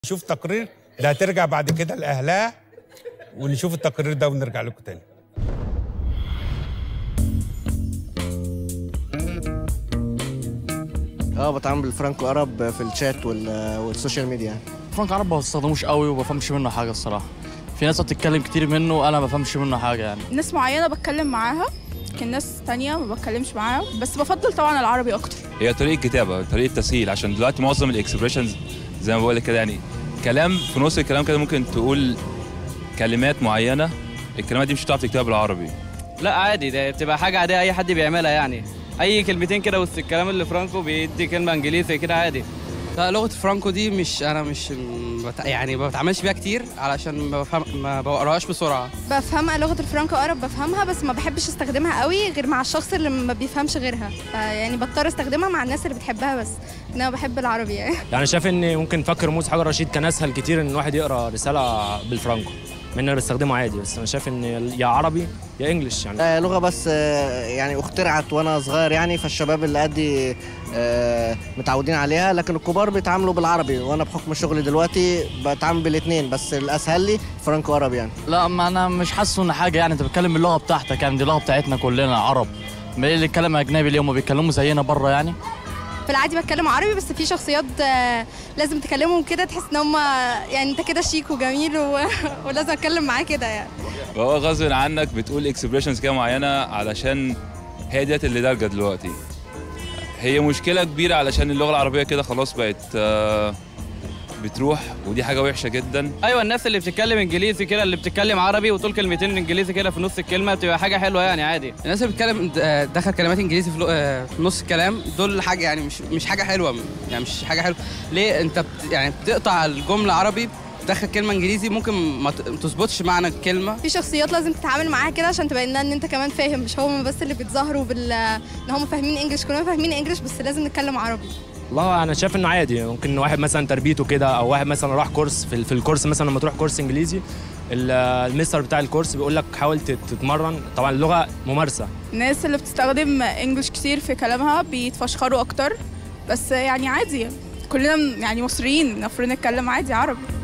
نشوف تقرير ده هترجع بعد كده لاهلها ونشوف التقرير ده ونرجع لكم تاني اه بتعامل بالفرانكو عرب في الشات وال- والسوشيال ميديا يعني. فرانك عرب ما بستخدموش قوي وما بفهمش منه حاجه الصراحه في ناس بتتكلم كتير منه انا ما بفهمش منه حاجه يعني ناس معينة بتكلم معاها لكن ناس تانية ما بتكلمش معاها بس بفضل طبعا العربي أكتر هي طريقه كتابه طريقه تسهيل عشان دلوقتي معظم الاكسبريشنز زي ما بقول لك كده يعني كلام في نص الكلام كده ممكن تقول كلمات معينه الكلمات دي مش هتعرف تكتبها بالعربي لا عادي ده بتبقى حاجة عادية أي حد بيعملها يعني أي كلمتين كده وسط الكلام اللي فرانكو بيدي كلمة إنجليزي كده عادي لا لغه فرانكو دي مش انا مش م- بت... يعني ما بتعاملش بيها كتير علشان ما بفهم ما بقراهاش بسرعه بفهمها لغة الفرنك أقرب بفهمها بس ما بحبش استخدمها قوي غير مع الشخص اللي ما بيفهمش غيرها يعني بضطر استخدمها مع الناس اللي بتحبها بس انا بحب العربي يعني يعني شايف ان ممكن فك رموز حجر رشيد كان اسهل كتير ان الواحد يقرا رساله بالفرانكو من انا بستخدمه عادي بس انا شايف ان يا عربي يا انجلش يعني آه، لغة بس آه، يعني اخترعت وانا صغير يعني فالشباب اللي قدي آه، متعودين عليها لكن الكبار بيتعاملوا بالعربي وانا بحكم شغلي دلوقتي بتعامل بالاثنين بس الاسهل لي فرانكو عربي يعني لا ما انا مش حاسه ان حاجه يعني انت بتتكلم باللغه بتاعتك يعني دي اللغه بتاعتنا كلنا عرب ما ايه اللي يتكلم اجنبي ليه هم بيتكلموا زينا بره يعني في العادي بتكلم عربي بس في شخصيات آه، لازم تكلمهم كده تحس ان هم يعني انت كده شيك وجميل و... ولازم اتكلم معاه كده يعني فهو غصب عنك بتقول اكسبريشنز كده معينه علشان هي ديت اللي دارجه دلوقتي هي مشكله كبيره علشان اللغه العربيه كده خلاص بقت آه، بتروح ودي حاجه وحشه جدا أيوة الناس اللي بتتكلم إنجليزي كده اللي بتتكلم عربي وتقول كلمتين إنجليزي كده في نص الكلمة بتبقى حاجة حلوة يعني عادي الناس اللي بتتكلم د- دخل كلمات انجليزي في, لغ- آه، في نص الكلام دول حاجه يعني مش مش حاجه حلوه يعني مش حاجه حلوه ليه انت بت يعني بتقطع الجمله عربي تدخل كلمه انجليزي ممكن ما ت- ما تظبطش معنى الكلمه في شخصيات لازم تتعامل معاها كده عشان تبين لنا ان انت كمان فاهم مش هم بس اللي بيتظاهروا بال ان هم فاهمين انجلش كلنا فاهمين انجلش بس لازم نتكلم عربي والله انا شايف انه عادي ممكن واحد مثلا تربيته كده او واحد مثلا راح كورس في, في الكورس مثلا لما تروح كورس انجليزي ال- المستر بتاع الكورس بيقول لك حاول تت- تتمرن طبعا اللغه ممارسه الناس اللي بتستخدم انجلش كتير في كلامها بيتفشخروا أكتر بس يعني عادي كلنا يعني مصريين المفروض نتكلم عادي عربي